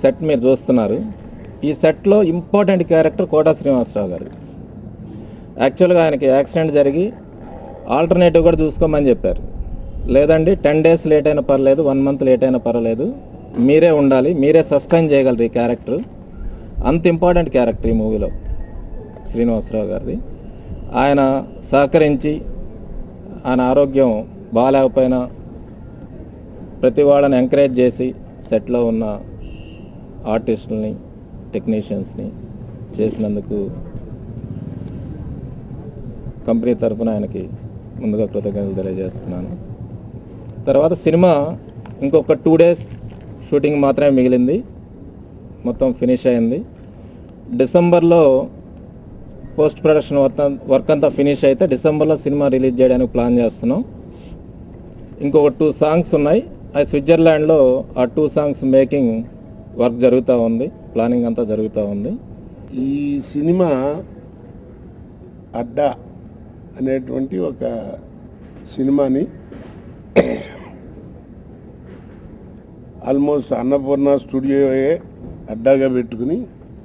set మీరు చూస్తున్నారు ఈ సెట్లో ఇంపార్టెంట్ క్యారెక్టర్ కోటా శ్రీనివాసరావు గారు యాక్చువల్గా ఆయనకి యాక్సిడెంట్ జరిగి ఆల్టర్నేటివ్ కూడా చూసుకోమని చెప్పారు లేదండి టెన్ డేస్ లేట్ అయినా పర్లేదు వన్ మంత్ లేట్ అయినా పర్వాలేదు మీరే ఉండాలి మీరే సస్టైన్ చేయగలరు ఈ క్యారెక్టర్ అంత ఇంపార్టెంట్ క్యారెక్టర్ ఈ మూవీలో శ్రీనివాసరావు గారిది ఆయన సహకరించి ఆయన ఆరోగ్యం బాగాలేకపోయినా ప్రతి వాళ్ళని ఎంకరేజ్ చేసి సెట్లో ఉన్న ఆర్టిస్టులని టెక్నీషియన్స్ని చేసినందుకు కంపెనీ తరఫున ఆయనకి ముందుగా కృతజ్ఞతలు తెలియజేస్తున్నాను తర్వాత సినిమా ఇంకొక టూ డేస్ షూటింగ్ మాత్రమే మిగిలింది మొత్తం ఫినిష్ అయింది డిసెంబర్లో పోస్ట్ ప్రొడక్షన్ వర్క్ వర్క్ అంతా ఫినిష్ అయితే డిసెంబర్లో సినిమా రిలీజ్ చేయడానికి ప్లాన్ చేస్తున్నాం ఇంకొక టూ సాంగ్స్ ఉన్నాయి అది స్విట్జర్లాండ్లో ఆ టూ సాంగ్స్ మేకింగ్ వర్క్ జరుగుతూ ఉంది ప్లానింగ్ అంతా జరుగుతూ ఉంది ఈ సినిమా అడ్డా అనేటువంటి ఒక సినిమాని ఆల్మోస్ట్ అన్నపూర్ణ స్టూడియోయే అడ్డాగా పెట్టుకుని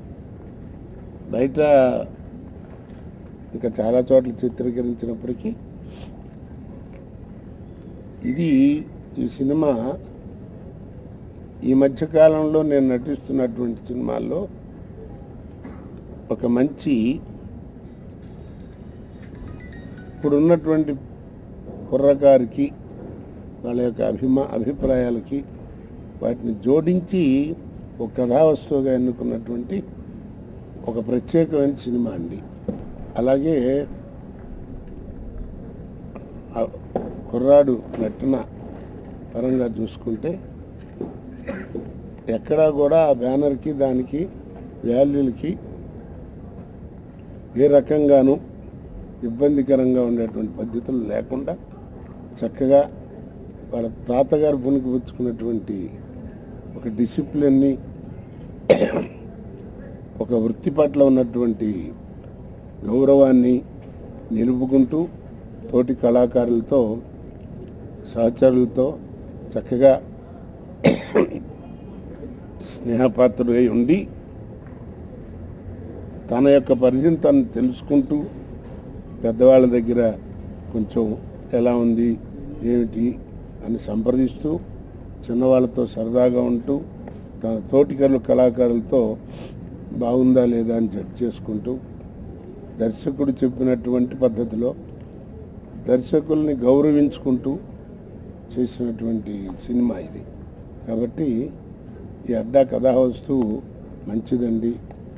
బయట ఇంకా చాలా చోట్ల చిత్రీకరించినప్పటికీ ఇది ఈ సినిమా ఈ మధ్య కాలంలో నేను నటిస్తున్నటువంటి సినిమాల్లో ఒక మంచి ఇప్పుడున్నటువంటి కుర్రకారికి వాళ్ళ యొక్క అభిమా అభిప్రాయాలకి వాటిని జోడించి ఒక కథావస్తువుగా ఎన్నుకున్నటువంటి ఒక ప్రత్యేకమైన సినిమా అండి అలాగే ఆ కుర్రాడు నటన పరంగా చూసుకుంటే ఎక్కడా కూడా ఆ బ్యానర్కి దానికి వాల్యూలకి ఏ రకంగానూ ఇబ్బందికరంగా ఉండేటువంటి పద్ధతులు లేకుండా చక్కగా వాళ్ళ తాతగారు పునికి పుచ్చుకున్నటువంటి ఒక డిసిప్లిన్ని ఒక వృత్తి పట్ల ఉన్నటువంటి గౌరవాన్ని నిలుపుకుంటూ తోటి కళాకారులతో సహచరులతో చక్కగా స్నేహపాత్రుడై ఉండి తన యొక్క పరిధిని తను తెలుసుకుంటూ పెద్దవాళ్ళ దగ్గర కొంచెం ఎలా ఉంది ఏమిటి అని సంప్రదిస్తూ చిన్నవాళ్ళతో సరదాగా ఉంటూ తన తోటికలు కళాకారులతో బాగుందా లేదా అని జడ్జ్ చేసుకుంటూ దర్శకుడు చెప్పినటువంటి పద్ధతిలో దర్శకుల్ని గౌరవించుకుంటూ చేసినటువంటి సినిమా ఇది కాబట్టి ఈ అడ్డా కథా వస్తువు మంచిదండి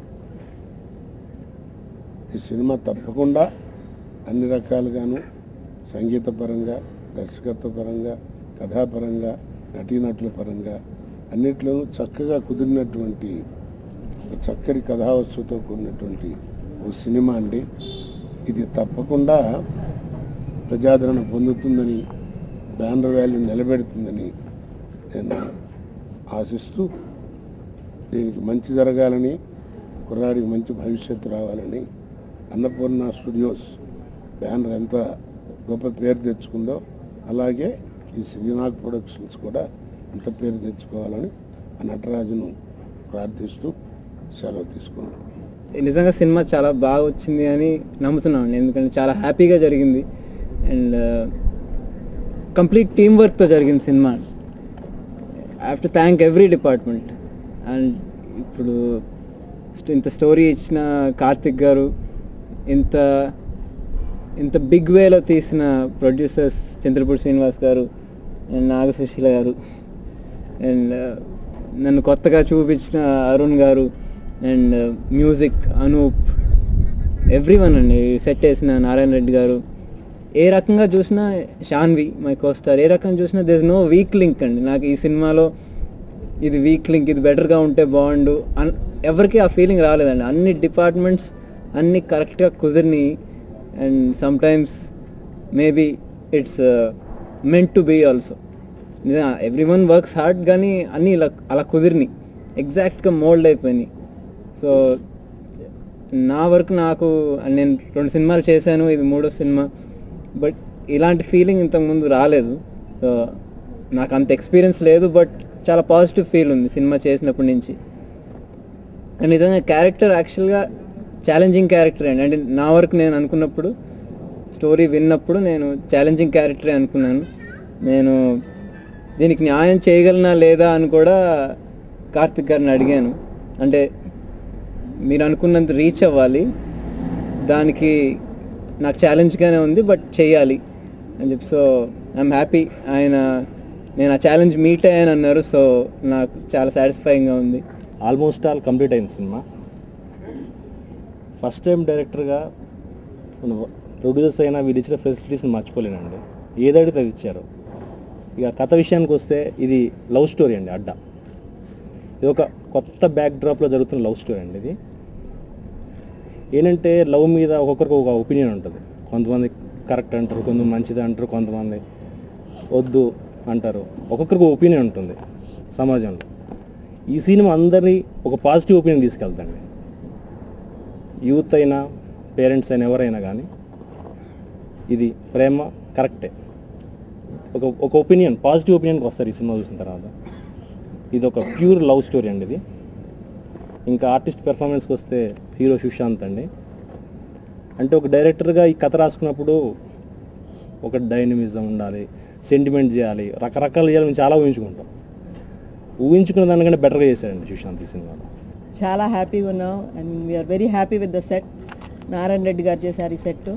ఈ సినిమా తప్పకుండా అన్ని రకాలుగాను సంగీతపరంగా దర్శకత్వ పరంగా కథాపరంగా నటీనటుల పరంగా అన్నిట్లోనూ చక్కగా కుదిరినటువంటి ఒక చక్కటి కథావస్తుతో కూడినటువంటి ఒక సినిమా అండి ఇది తప్పకుండా ప్రజాదరణ పొందుతుందని బ్యానర్ వాల్యూ నిలబెడుతుందని నేను ఆశిస్తూ దీనికి మంచి జరగాలని కుర్రాడికి మంచి భవిష్యత్తు రావాలని అన్నపూర్ణ స్టూడియోస్ బ్యానర్ ఎంత గొప్ప పేరు తెచ్చుకుందో అలాగే ఈ శ్రీనాథ్ ప్రొడక్షన్స్ కూడా అంత పేరు తెచ్చుకోవాలని ఆ నటరాజును ప్రార్థిస్తూ సెలవు తీసుకున్నాను నిజంగా సినిమా చాలా బాగా వచ్చింది అని నమ్ముతున్నాను ఎందుకంటే చాలా హ్యాపీగా జరిగింది అండ్ కంప్లీట్ టీమ్ వర్క్తో జరిగింది సినిమా I have to thank every department and ఇప్పుడు స్ట్- ఇంత స్టోరీ ఇచ్చిన కార్తిక్ గారు ఇంత ఇంత బిగ్ వేలో తీసిన ప్రొడ్యూసర్స్ చంద్రపూడి శ్రీనివాస్ గారు అండ్ నాగ సుశీల గారు అండ్ నన్ను కొత్తగా చూపించిన Arun garu and music Anup every one అండి సెట్ వేసిన నారాయణ రెడ్డి గారు ఏ రకంగా చూసినా షాన్వి మై కోస్టార్ ఏ రకంగా చూసినా దిస్ నో వీక్ లింక్ అండి నాకు ఈ సినిమాలో ఇది వీక్ లింక్ ఇది బెటర్గా ఉంటే బాగుండు అన్ ఎవరికి ఆ ఫీలింగ్ రాలేదండి అన్ని డిపార్ట్మెంట్స్ అన్ని కరెక్ట్గా కుదిరిని and sometimes maybe it's meant to be also నిజంగా ఎవ్రీ వన్ వర్క్స్ హార్డ్ కానీ అన్నీ ఇలా అలా కుదిరిని ఎగ్జాక్ట్గా మోల్డ్ అయిపోయినాయి సో నా వరకు నాకు నేను రెండు సినిమాలు చేశాను ఇది మూడో సినిమా బట్ ఇలాంటి ఫీలింగ్ ఇంతకుముందు రాలేదు సో నాకు అంత ఎక్స్పీరియన్స్ లేదు బట్ చాలా పాజిటివ్ ఫీల్ ఉంది సినిమా చేసినప్పటి నుంచి అండ్ నిజంగా క్యారెక్టర్ యాక్చువల్గా ఛాలెంజింగ్ క్యారెక్టర్ అండి అంటే నా వరకు నేను అనుకున్నప్పుడు స్టోరీ విన్నప్పుడు నేను ఛాలెంజింగ్ క్యారెక్టరే అనుకున్నాను నేను దీనికి న్యాయం చేయగలనా లేదా అని కూడా కార్తిక్ గారిని అడిగాను అంటే మీరు అనుకున్నంత రీచ్ అవ్వాలి దానికి నాకు ఛాలెంజ్గానే ఉంది బట్ చేయాలి అని చెప్పి సో ఐఎమ్ హ్యాపీ ఆయన నేను ఆ ఛాలెంజ్ మీట్ అయ్యాను అన్నారు సో నాకు చాలా సాటిస్ఫైయింగ్గా ఉంది ఆల్మోస్ట్ ఆల్ కంప్లీట్ అయింది సినిమా ఫస్ట్ టైం డైరెక్టర్గా ప్రొడ్యూసర్స్ అయినా వీళ్ళు ఇచ్చిన ఫెసిలిటీస్ని మర్చిపోలేనండి ఏదడితే అది ఇచ్చారు ఇక కథ విషయానికి వస్తే ఇది లవ్ స్టోరీ అండి అడ్డా ఇది ఒక కొత్త బ్యాక్ డ్రాప్లో జరుగుతున్న లవ్ స్టోరీ అండి ఇది ఏంటంటే లవ్ మీద ఒక్కొక్కరికి ఒక ఒపీనియన్ ఉంటుంది కొంతమంది కరెక్ట్ అంటారు కొంతమంది మంచిది అంటారు కొంతమంది వద్దు అంటారు ఒక్కొక్కరికి ఒపీనియన్ ఉంటుంది సమాజంలో ఈ సినిమా అందరినీ ఒక పాజిటివ్ ఒపీనియన్ తీసుకెళ్తండి యూత్ అయినా పేరెంట్స్ అయినా ఎవరైనా కానీ ఇది ప్రేమ కరెక్టే ఒక ఒక ఒపీనియన్ పాజిటివ్ ఒపీనియన్కి వస్తారు ఈ సినిమా చూసిన తర్వాత ఇది ఒక ప్యూర్ లవ్ స్టోరీ అండి ఇది ఇంకా ఆర్టిస్ట్ పెర్ఫార్మెన్స్కి వస్తే హీరో సుశాంత్ అండి అంటే ఒక డైరెక్టర్గా ఈ కథ రాసుకున్నప్పుడు ఒక డైనమిజం ఉండాలి సెంటిమెంట్ చేయాలి రకరకాలు చేయాలి మేము చాలా ఊహించుకుంటాం ఊహించుకున్న దానికంటే బెటర్గా చేశాడండి సుశాంత్ ఈ సినిమాలో చాలా హ్యాపీగా ఉన్నాం and we are very happy with the set Narayana Reddy garu చేశారు ఈ సెట్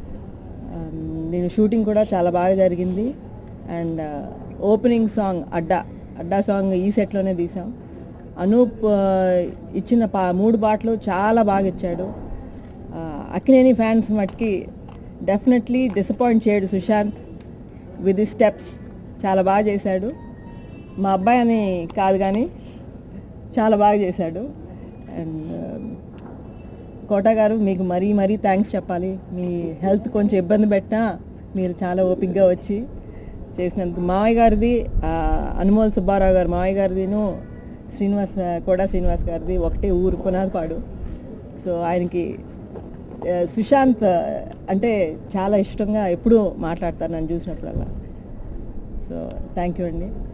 నేను షూటింగ్ కూడా చాలా బాగా జరిగింది and opening song Adda Adda song ఈ సెట్లోనే తీసాం అనూప్ ఆ, ఇచ్చిన పా మూడు పాటలు చాలా బాగా ఇచ్చాడు ఆ, అక్కినేని ఫ్యాన్స్ మట్టుకి డెఫినెట్లీ డిసప్పాయింట్ చేయడు సుశాంత్ విత్ ది స్టెప్స్ చాలా బాగా చేశాడు మా అబ్బాయి అని కాదు కానీ చాలా బాగా చేశాడు అండ్ కోట గారు మీకు మరీ మరీ థ్యాంక్స్ చెప్పాలి మీ హెల్త్ కొంచెం ఇబ్బంది పెట్టినా మీరు చాలా ఓపిక్గా వచ్చి చేసినందుకు మావయ్య గారిది ఆ, అనుమోల్ సుబ్బారావు గారు మావయ్య గారిదిను శ్రీనివాస్ కోడా శ్రీనివాస్ గారిది ఒకటే ఊరు పునాదిపాడు సో ఆయనకి ఆ, సుశాంత్ అంటే చాలా ఇష్టంగా ఎప్పుడూ మాట్లాడతారు నన్ను చూసినప్పుడల్లా సో థ్యాంక్ యూ అండి